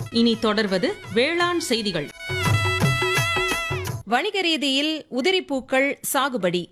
இனி தொடர்வது வேளாண் செய்திகள் வணிக ரீதியில் உதிரிப்பூக்கள் சாகுபடி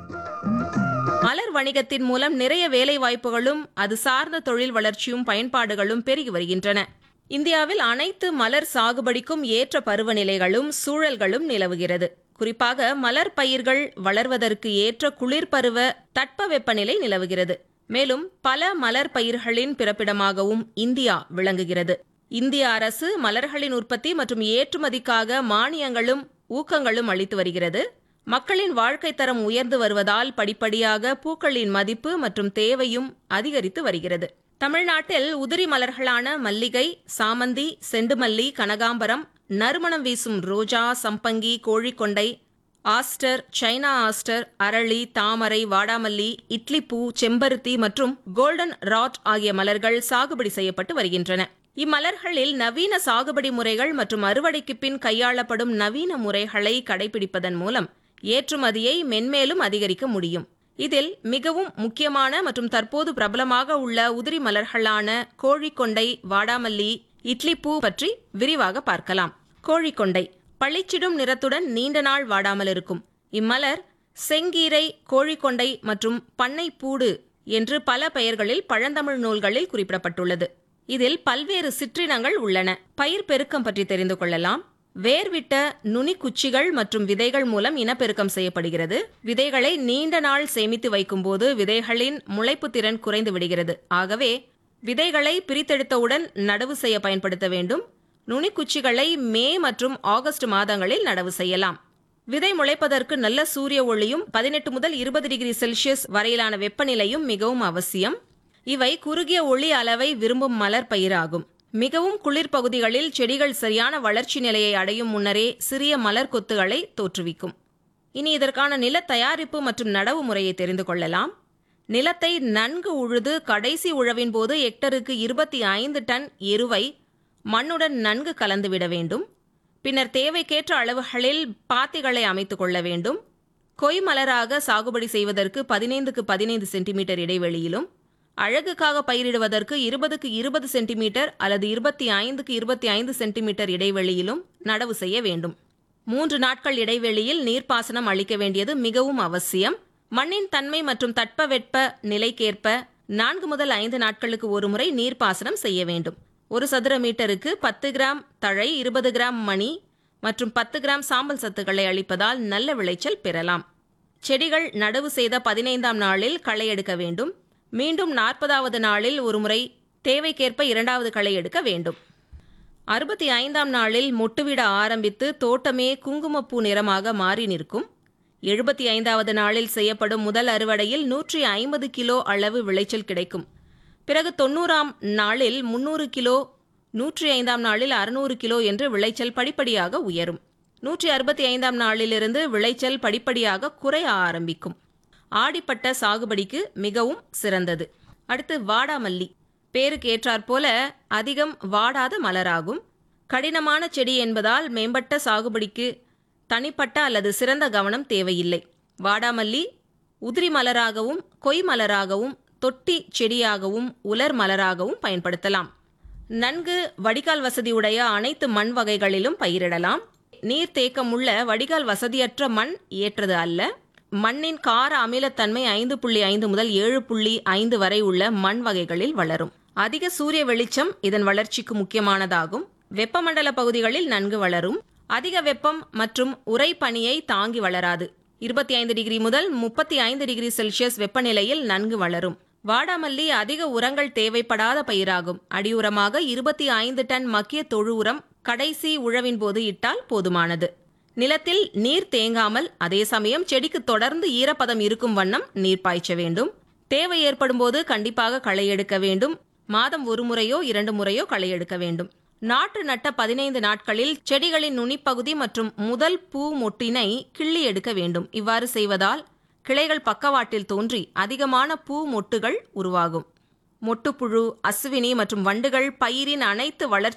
மலர் வணிகத்தின் மூலம் நிறைய வேலை வாய்ப்புகளும் அது சார்ந்த தொழில் வளர்ச்சியும் பயன்பாடுகளும் பெருகி வருகின்றன இந்தியாவில் அனைத்து மலர் சாகுபடிக்கும் ஏற்ற பருவநிலைகளும் சூழல்களும் நிலவுகிறது குறிப்பாக மலர் பயிர்கள் வளர்வதற்கு ஏற்ற குளிர் பருவ தட்பவெப்பநிலை நிலவுகிறது மேலும் பல மலர் பயிர்களின் பிறப்பிடமாகவும் இந்தியா விளங்குகிறது இந்திய அரசு மலர்களின் உற்பத்தி மற்றும் ஏற்றுமதிக்காக மானியங்களும் ஊக்கங்களும் அளித்து வருகிறது மக்களின் வாழ்க்கை தரம் உயர்ந்து வருவதால் படிப்படியாக பூக்களின் மதிப்பு மற்றும் தேவையும் அதிகரித்து வருகிறது தமிழ்நாட்டில் உதிரி மலர்களான மல்லிகை சாமந்தி செண்டுமல்லி கனகாம்பரம் நறுமணம் வீசும் ரோஜா சம்பங்கி கோழிக்கொண்டை ஆஸ்டர் சைனா ஆஸ்டர் அரளி தாமரை வாடாமல்லி இட்லிப்பூ செம்பருத்தி மற்றும் கோல்டன் ராட் ஆகிய மலர்கள் சாகுபடி செய்யப்பட்டு வருகின்றன இம்மலர்களில் நவீன சாகுபடி முறைகள் மற்றும் அறுவடைக்கு பின் கையாளப்படும் நவீன முறைகளை கடைபிடிப்பதன் மூலம் ஏற்றுமதியை மென்மேலும் அதிகரிக்க முடியும் இதில் மிகவும் முக்கியமான மற்றும் தற்போது பிரபலமாக உள்ள உதிரி மலர்களான கோழிக்கொண்டை வாடாமல்லி இட்லிப்பூ பற்றி விரிவாக பார்க்கலாம் கோழிக்கொண்டை பளிச்சிடும் நிறத்துடன் நீண்ட நாள் வாடாமல் இருக்கும் இம்மலர் செங்கீரை கோழிக்கொண்டை மற்றும் பண்ணைப்பூடு என்று பல பெயர்களில் பழந்தமிழ் நூல்களில் குறிப்பிடப்பட்டுள்ளது இதில் பல்வேறு சிற்றினங்கள் உள்ளன பயிர் பெருக்கம் பற்றி தெரிந்து கொள்ளலாம் வேர்விட்ட நுனி குச்சிகள் மற்றும் விதைகள் மூலம் இனப்பெருக்கம் செய்யப்படுகிறது விதைகளை நீண்ட நாள் சேமித்து வைக்கும்போது விதைகளின் முளைப்பு திறன் குறைந்து விடுகிறது ஆகவே விதைகளை பிரித்தெடுத்தவுடன் நடவு செய்ய பயன்படுத்த வேண்டும் நுனிக்குச்சிகளை மே மற்றும் ஆகஸ்ட் மாதங்களில் நடவு செய்யலாம் விதை முளைப்பதற்கு நல்ல சூரிய ஒளியும் பதினெட்டு முதல் இருபது டிகிரி செல்சியஸ் வரையிலான வெப்பநிலையும் மிகவும் அவசியம் இவை குறுகிய ஒளி அளவை விரும்பும் மலர் பயிராகும் மிகவும் குளிர் பகுதிகளில் செடிகள் சரியான வளர்ச்சி நிலையை அடையும் முன்னரே சிறிய மலர் கொத்துகளை தோற்றுவிக்கும் இனி இதற்கான நில தயாரிப்பு மற்றும் நடவு முறையை தெரிந்து கொள்ளலாம் நிலத்தை நன்கு உழுது கடைசி உழவின் போது ஹெக்டருக்கு இருபத்தி ஐந்து டன் எருவை மண்ணுடன் நன்கு கலந்துவிட வேண்டும் பின்னர் தேவைக்கேற்ற அளவுகளில் பாத்திகளை அமைத்துக் கொள்ள வேண்டும் கொய் மலராக சாகுபடி செய்வதற்கு பதினைந்துக்கு பதினைந்து சென்டிமீட்டர் இடைவெளியிலும் அழகுக்காக பயிரிடுவதற்கு இருபதுக்கு இருபது சென்டிமீட்டர் அல்லது இருபத்தி ஐந்துக்கு இருபத்தி ஐந்து சென்டிமீட்டர் இடைவெளியிலும் நடவு செய்ய வேண்டும் மூன்று நாட்கள் இடைவெளியில் நீர்ப்பாசனம் அளிக்க வேண்டியது மிகவும் அவசியம் மண்ணின் தன்மை மற்றும் தட்பவெட்ப நிலைக்கேற்ப நான்கு முதல் ஐந்து நாட்களுக்கு ஒருமுறை நீர்ப்பாசனம் செய்ய வேண்டும் ஒரு சதுர மீட்டருக்கு பத்து கிராம் தழை இருபது கிராம் மணி மற்றும் பத்து கிராம் சாம்பல் சத்துக்களை அளிப்பதால் நல்ல விளைச்சல் பெறலாம் செடிகள் நடவு செய்த பதினைந்தாம் நாளில் களை எடுக்க வேண்டும் மீண்டும் நாற்பதாவது நாளில் ஒருமுறை தேவைக்கேற்ப இரண்டாவது களை எடுக்க வேண்டும் அறுபத்தி ஐந்தாம் நாளில் மொட்டுவிட ஆரம்பித்து தோட்டமே குங்குமப்பூ நிறமாக மாறி நிற்கும் எழுபத்தி ஐந்தாவது நாளில் செய்யப்படும் முதல் அறுவடையில் நூற்றி ஐம்பது கிலோ அளவு விளைச்சல் கிடைக்கும் பிறகு தொண்ணூறாம் நாளில் முன்னூறு கிலோ நூற்றி ஐந்தாம் நாளில் அறுநூறு கிலோ என்று விளைச்சல் படிப்படியாக உயரும் நூற்றி அறுபத்தி ஐந்தாம் நாளிலிருந்து விளைச்சல் படிப்படியாக குறைய ஆரம்பிக்கும் ஆடிப்பட்ட சாகுபடிக்கு மிகவும் சிறந்தது அடுத்து வாடாமல்லி பேருக்கு ஏற்றாற்போல அதிகம் வாடாத மலராகும் கடினமான செடி என்பதால் மேம்பட்ட சாகுபடிக்கு தனிப்பட்ட அல்லது சிறந்த கவனம் தேவையில்லை வாடாமல்லி உதிரி மலராகவும் கொய் மலராகவும் தொட்டி செடியாகவும் உலர் மலராகவும் பயன்படுத்தலாம் நன்கு வடிகால் வசதியுடைய அனைத்து மண் வகைகளிலும் பயிரிடலாம் நீர்த்தேக்கம் உள்ள வடிகால் வசதியற்ற மண் ஏற்றது அல்ல மண்ணின் கார அமிலத்தன்மை ஐந்து புள்ளி ஐந்து முதல் ஏழு புள்ளி ஐந்து வரை உள்ள மண் வகைகளில் வளரும் அதிக சூரிய வெளிச்சம் இதன் வளர்ச்சிக்கு முக்கியமானதாகும் வெப்பமண்டல பகுதிகளில் நன்கு வளரும் அதிக வெப்பம் மற்றும் உறை பனியை தாங்கி வளராது இருபத்தி ஐந்து டிகிரி முதல் முப்பத்தி ஐந்து டிகிரி செல்சியஸ் வெப்பநிலையில் நன்கு வளரும் வாடாமல்லி அதிக உரங்கள் தேவைப்படாத பயிராகும் அடியுரமாக இருபத்தி ஐந்து டன் மக்கிய தொழு உரம் கடைசி உழவின் போது இட்டால் போதுமானது நிலத்தில் நீர் தேங்காமல் அதே சமயம் செடிக்கு தொடர்ந்து ஈரப்பதம் இருக்கும் வண்ணம் நீர் பாய்ச்ச வேண்டும் தேவை ஏற்படும் போது கண்டிப்பாக களை எடுக்க வேண்டும் மாதம் ஒரு முறையோ இரண்டு முறையோ களை எடுக்க வேண்டும் நாற்று நட்ட பதினைந்து நாட்களில் செடிகளின் நுனிப்பகுதி மற்றும் முதல் பூ மொட்டினை கிள்ளி எடுக்க வேண்டும் இவ்வாறு செய்வதால் கிளைகள் பக்கவாட்டில் தோன்றி அதிகமான பூ மொட்டுகள் உருவாகும் மொட்டுப்புழு அசுவினி மற்றும் வண்டுகள் பயிரின் அனைத்து வளர்ச்சி